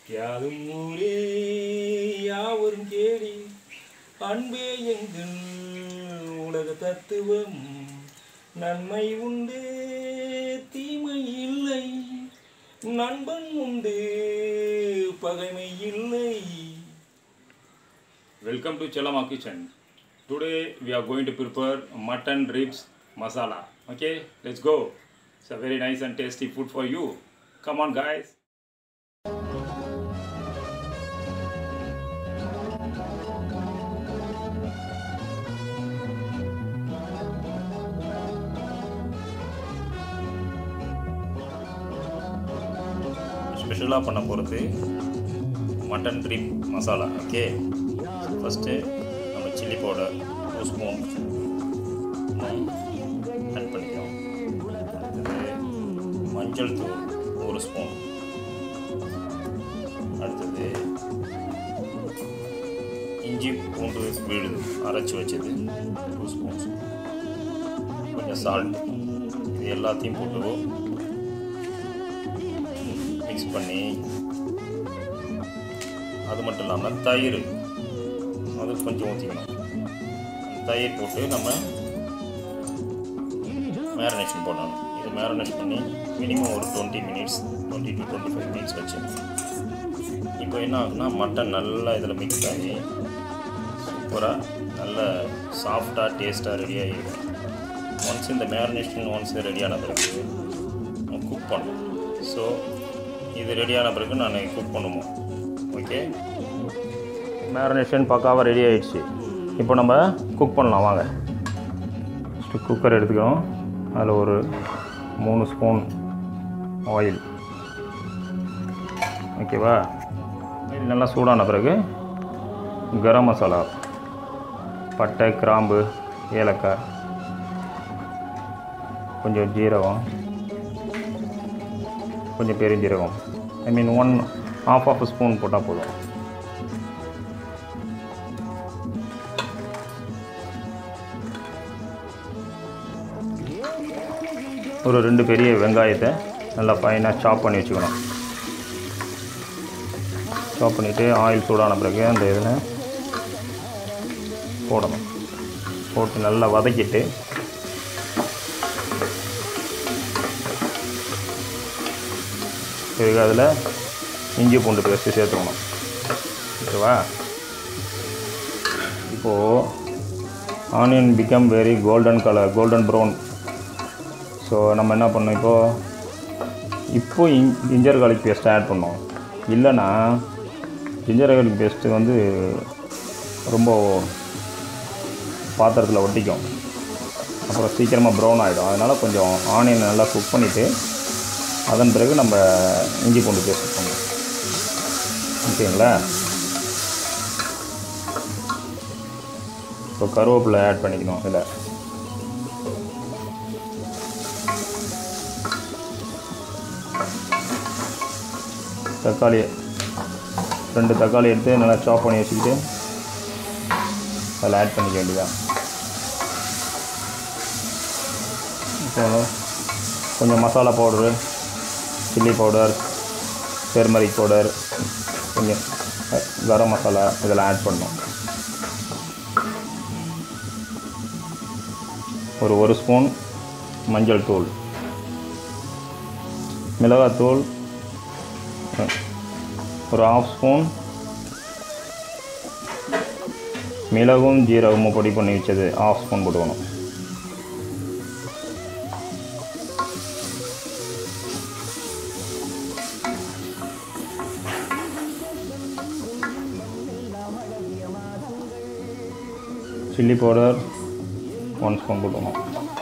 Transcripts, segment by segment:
யாரும் ஊரே யாவரும் கேடி அன்பே எங்கள் உலக தத்துவம் நன்மை உண்டு தீமை இல்லை நண்பன் உண்டு பகைமை இல்லை welcome to Chellama kitchen today we are going to prepare mutton ribs masala okay let's go it's a very nice and tasty food for you come on guys ஸ்பெஷலாக பண்ண போகிறது மட்டன் ட்ரிப் மசாலா ஓகே ஃபஸ்ட்டு நம்ம chilli powder two spoon add பண்ணிக்கிறோம் அடுத்தது மஞ்சள் தூள் ஒரு ஸ்பூன் அடுத்தது இஞ்சி பூண்டு விழுது அரைச்சி வச்சது டூ ஸ்பூன்ஸ் கொஞ்சம் சால்ட் இது எல்லாத்தையும் போட்டு மிக்ஸ் பண்ணி அது மட்டும் இல்லாமல் தயிர் அது கொஞ்சம் ஊற்றிக்கணும் தயிர் போட்டு நம்ம மேரினேஷன் பண்ணணும் இது மேரினேஷன் பண்ணி மினிமம் ஒரு twenty minutes twenty to twenty five minutes வச்சு இப்போ என்ன ஆகுதுன்னா மட்டன் நல்லா இதில் மிக்ஸ் ஆகி சூப்பராக நல்ல சாஃப்டாக டேஸ்ட்டாக ரெடி ஆகிடும் ஒன்ஸ் இந்த மேரினேஷன் ஒன்ஸ் ரெடியான பிறகு குக் பண்ணணும் ஸோ இது ரெடியான பிறகு நான் குக் பண்ணுவோம் ஓகே மேரினேஷன் பக்காவாக ரெடி ஆயிடுச்சு இப்போ நம்ம குக் பண்ணலாம் வாங்க ஃபஸ்ட்டு குக்கர் எடுத்துக்கிறோம் அதில் ஒரு மூணு ஸ்பூன் ஆயில் ஓகேவா ஆயில் நல்லா சூடான பிறகு கரம் மசாலா பட்டை கிராம்பு ஏலக்காய் கொஞ்சம் ஜீரகம் கொஞ்சம் பெருஞ்சீரகம் I mean one half half spoon போட்டால் போதும் ஒரு ரெண்டு பெரிய வெங்காயத்தை நல்லா ஃபைனாக சாப் பண்ணி வச்சுக்கணும் சாப் பண்ணிவிட்டு ஆயில் சூடான பிறகு அந்த இதில் போடணும் போட்டு நல்லா வதக்கிட்டு பிறகு அதில் இஞ்சி பூண்டு பேஸ்ட்டு சேர்த்துக்கணும் ஓகேவா இப்போது onion become very golden colour golden brown so நம்ம என்ன பண்ணோம் இப்போது இப்போ in ginger garlic paste add பண்ணோம் இல்லைன்னா ஜிஞ்சர் garlic பேஸ்ட்டு வந்து ரொம்ப பாத்திரத்தில் ஒட்டிக்கும் அப்புறம் சீக்கிரமாக ப்ரௌன் ஆகிடும் அதனால் கொஞ்சம் ஆனியன் நல்லா குக் பண்ணிவிட்டு அதன் பிறகு நம்ம இஞ்சி பூண்டு பேஸ்ட் பண்ணணும் ஓகேங்களா இப்போ கருவேப்பிலை ஆட் பண்ணிக்கணும் இதில் தக்காளி ரெண்டு தக்காளி எடுத்து நல்லா சாப் பண்ணி வச்சுக்கிட்டு அதில் ஆட் பண்ணிக்க வேண்டியதான் இப்போ கொஞ்சம் masala powder chilli powder turmeric powder கொஞ்சம் அஹ், கரம் மசாலா இதெல்லாம் ஆட் பண்ணணும் ஒரு ஒரு ஸ்பூன் மஞ்சள் தூள் மிளகாத்தூள் அஹ், ஒரு ஆஃப் ஸ்பூன் மிளகும் ஜீரகமும் பொடி பண்ணி வச்சது ஆஃப் ஸ்பூன் போட்டுக்கணும் சில்லி பவுடர் ஒன் ஸ்பூன் போட்டுக்கணும்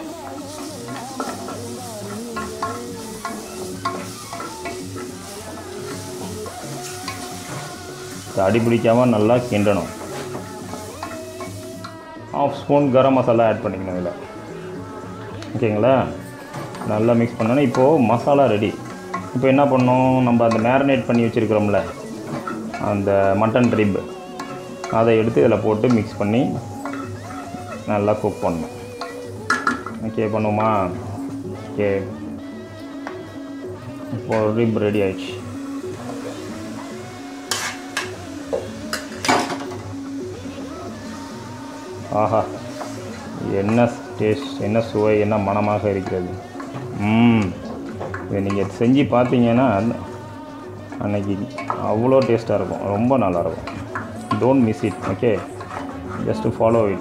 இது அடி பிடிக்காமல் நல்லா கிண்டணும் half spoon garam masala add பண்ணிக்கணும் இதில் ஓகேங்களா நல்லா மிக்ஸ் பண்ணணும் இப்போது மசாலா ரெடி இப்போ என்ன பண்ணோம் நம்ம அந்த மேரினேட் பண்ணி வச்சுருக்கிறோம்ல அந்த மட்டன் ட்ரிப் அதை எடுத்து இதில் போட்டு மிக்ஸ் பண்ணி நல்லா குக் பண்ணணும் ஓகே பண்ணுவோமா ஓகே இப்போ ரிப் ரெடி ஆயிடுச்சு ஆஹா என்ன டேஸ்ட் என்ன சுவை என்ன மனமாக இருக்கிறது ம் இதை நீங்கள் செஞ்சு பார்த்தீங்கன்னா அன்னைக்கு அவ்வளோ டேஸ்ட்டாக இருக்கும் ரொம்ப நல்லாயிருக்கும் don't miss it okay just follow it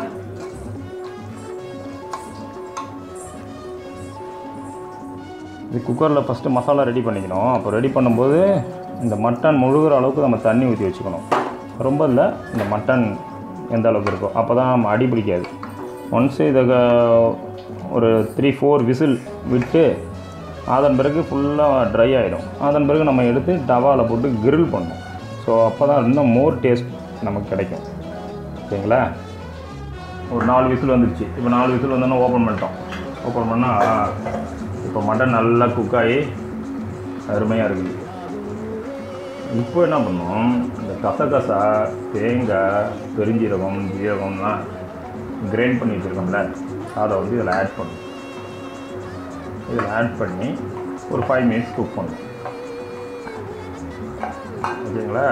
இது குக்கரில் ஃபஸ்ட்டு மசாலா ரெடி பண்ணிக்கணும் அப்போ ரெடி பண்ணும்போது இந்த மட்டன் முழுகிற அளவுக்கு நம்ம தண்ணி ஊற்றி வச்சுக்கணும் ரொம்ப இல்லை இந்த மட்டன் எந்த அளவுக்கு இருக்கோ அப்போ தான் நம்ம அடி பிடிக்காது ஒன்ஸ் இதை க- ஒரு த்ரீ ஃபோர் விசில் விட்டு அதன் பிறகு ஃபுல்லாக ட்ரை ஆகிடும் அதன் பிறகு நம்ம எடுத்து டவாவில் போட்டு கிரில் பண்ணணும் ஸோ அப்போ தான் இன்னும் மோர் டேஸ்ட் நமக்கு கிடைக்கும் ஓகேங்களா ஒரு நாலு விசில் வந்துடுச்சு இப்போ நாலு விசில் வந்தோன்னே ஓப்பன் பண்ணிட்டோம் ஓப்பன் பண்ணால் இப்போ மட்டன் நல்லா குக் ஆகி அருமையாக இருக்குது இப்போ என்ன பண்ணோம் இந்த கசகசா தேங்காய் பெருஞ்சீரகம் ஜீரகம்லாம் கிரைண்ட் பண்ணி வச்சுருக்கோம்ல அதை வந்து இதில் ஆட் பண்ணணும் இதில் ஆட் பண்ணி ஒரு ஃபைவ் மினிட்ஸ் குக் பண்ணணும் ஓகேங்களா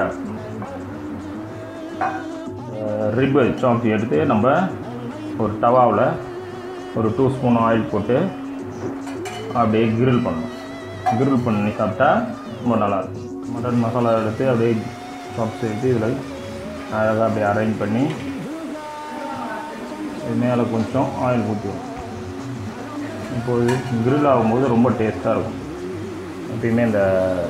ரிப்பு சாப் எடுத்து நம்ம ஒரு டவாவில் ஒரு டூ ஸ்பூன் ஆயில் போட்டு அப்படியே கிரில் பண்ணணும் கிரில் பண்ணி சாப்பிட்டா ரொம்ப நல்லாயிருக்கும் மட்டன் மசாலா எடுத்து அப்படியே சாப்ஸ் எடுத்து இதில் அழகாக அப்படியே அரேஞ்ச் பண்ணி இது மேலே கொஞ்சம் ஆயில் ஊற்றிடும் இப்போது கிரில் ஆகும்போது ரொம்ப டேஸ்ட்டாக இருக்கும் எப்பயுமே இந்த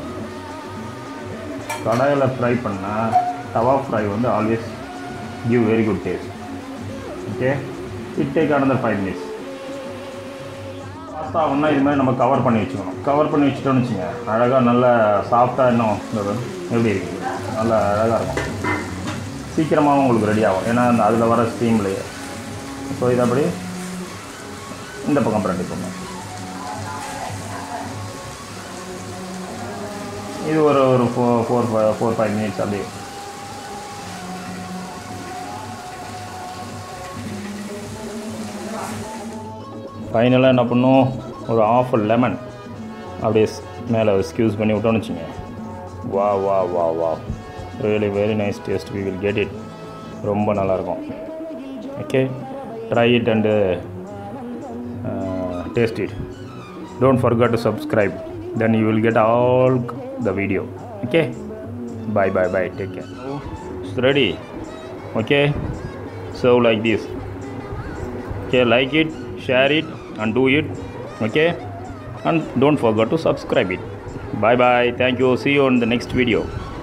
கடாயில் ஃப்ரை பண்ணால் தவா ஃப்ரை வந்து always give very good taste okay it take another five minutes பாஸ்தா ஒன்றா இது மாதிரி நம்ம கவர் பண்ணி வச்சுக்கணும் கவர் பண்ணி வச்சுட்டோம்னு வச்சுங்க அழகாக நல்லா சாஃப்டாக இன்னும் இந்த எப்படி இருக்குது நல்லா அழகாக இருக்கும் சீக்கிரமாகவும் உங்களுக்கு ரெடி ஆகும் ஏன்னா அந்த அதில் வர ஸ்டீம்லேயே ஸோ இதை அப்படி இந்த பக்கம் பிரட்டி பண்ணும் இது ஒரு ஒரு four four four five minutes அப்படியே ஃபைனலாக என்ன பண்ணும் ஒரு ஆஃப் லெமன் அப்படியே மேலே ஸ்க்யூஸ் பண்ணி விட்டோன்னு வச்சுங்க வா வா வா வா really very nice taste we will get it ரொம்ப நல்லாயிருக்கும் okay try it and taste it don't forget to subscribe then you will get all the video okay bye bye bye take care it's ready okay serve like this okay like it share it and do it okay and don't forget to subscribe it bye bye thank you see you on the next video